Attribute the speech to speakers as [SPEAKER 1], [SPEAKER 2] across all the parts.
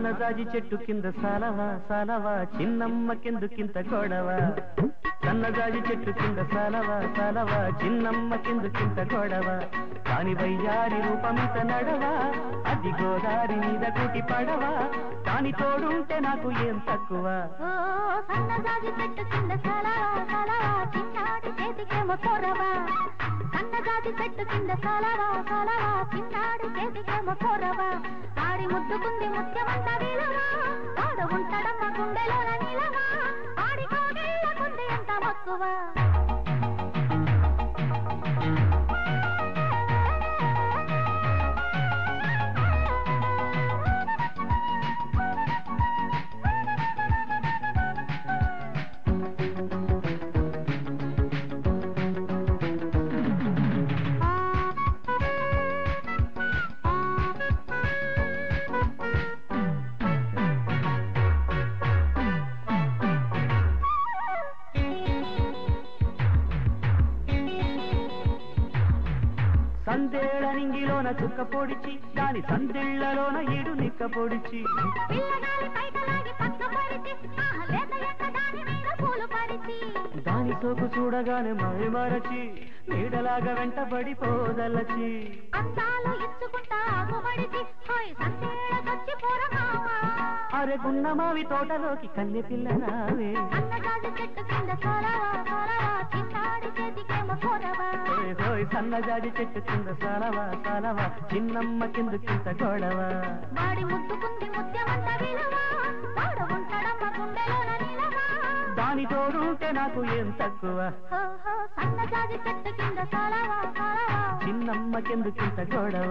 [SPEAKER 1] సన్నజాజి చెట్టు కింద సాలవా సాలవా చిన్నమ్మ కిందుకింత గొడవ సన్నజాజి చెట్టు కింద సాలవా సాలవా చిన్నమ్మ కిందుకింత గొడవ కాని వయ్యారి రూపమిత నడవా అది గోదారి మీద కూటి పడవా కాని తోడుంటే నాకు ఏం తక్కువ
[SPEAKER 2] ఓ సన్నజాజి చెట్టు కింద సలవా సలవా చిన్నాడి చేతికేమో కొరవా సన్నజాజి చెట్టు కింద సలవా సలవా చిన్నాడి చేతికేమో కొరవా ఆడి ముద్దుకుంది ముత్యమంత విలువా ఆడు ఉంటాడమ్మ గుండెలోన నిలవా ఆడి కోగిళ్ళకుంది ఎంత మక్కువ
[SPEAKER 1] సందేళ నింగిలోన చుక్క పొడిచి దాని సందిళ్లలోన ఈడు నిక్క పొడిచి
[SPEAKER 2] పిల్లగాలి పైకలాగి పక్క పరిచి ఆహ లేత ఎక్క దాని మీద పూలు పరిచి
[SPEAKER 1] దాని సోకు చూడగానే మై మరచి నీడలాగా వెంటబడి పోదలచి
[SPEAKER 2] అందాలు ఇచ్చుకుంటా ఆగుబడిచి హోయ్ సందేళకొచ్చి పోరమావా
[SPEAKER 1] అరే గున్నమావి తోటలోకి కన్నె పిల్ల రావే
[SPEAKER 2] అన్నగాజు చెట్టు కింద సోలవా సోలవా చిన్నాడి చేతికేమో కొరవా
[SPEAKER 1] హోయ్ హోయ్ సన్నజాజి చెట్టు కింద సాలవా సాలవా చిన్నమ్మ కింద గొడవ
[SPEAKER 2] వాడి ముద్దుకుంది ముత్యమంత విలువా వాడు ఉంటాడమ్మ గుండెలోన నిలవా
[SPEAKER 1] దాని తోడుంటే నాకు ఏం తక్కువ
[SPEAKER 2] హో హో సన్నజాజి చెట్టు కింద సోలవా సోలవా
[SPEAKER 1] చిన్నమ్మ కింద గొడవ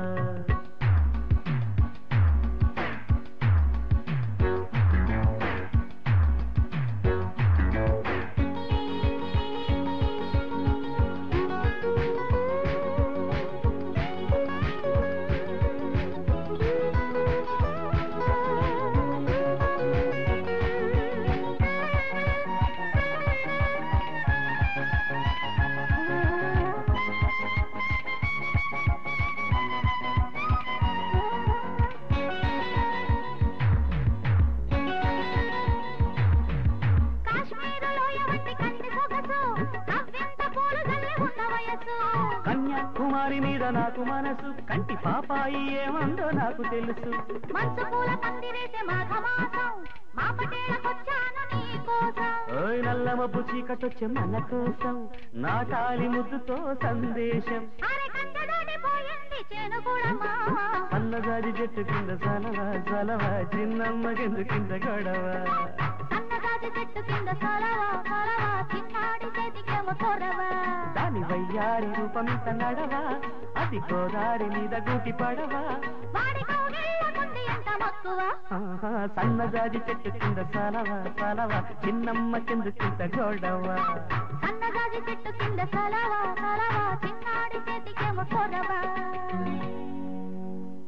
[SPEAKER 2] కాశ్మీరు లోయ వంటి కంటి సొగసు నవ్వెంత పూలు జల్లి ఉన్న వయసు
[SPEAKER 1] కన్యాకుమారి మీద నాకు మనసు కంటి పాపాయి ఏమందో నాకు తెలుసు
[SPEAKER 2] మంచు పూల పందిరేసే మాఘమాసం మా పటేళ్ళకొచ్చాను నీ కోసం
[SPEAKER 1] ఓయ్ నల్ల మబ్బు చీకటొచ్చే మన కోసం నాటాలి ముద్దుతో సందేశం
[SPEAKER 2] అరే కంట దాటిపోయింది చేను కూడా మావా
[SPEAKER 1] సన్నజాజి చెట్టు కింద సలవా సలవా చిన్నమ్మ కింద గొడవ
[SPEAKER 2] సన్నగాజి చెట్టు కింద సొలవా సొలవా చిన్నాడి చేతికేమో కొరవా
[SPEAKER 1] దాని వయ్యారి రూపమింత నడవా అది గోదారి మీద గూటి పడవా
[SPEAKER 2] వాడి కౌగిళ్ళకుంది ఎంత మక్కువ
[SPEAKER 1] ఆహా, సన్నజాజి చెట్టు కింద సలవా సలవా చిన్నమ్మ కింద గొడవ
[SPEAKER 2] సన్నగాజి చెట్టు కింద సొలవా సొలవా చిన్నాడి చేతికేమో కొరవా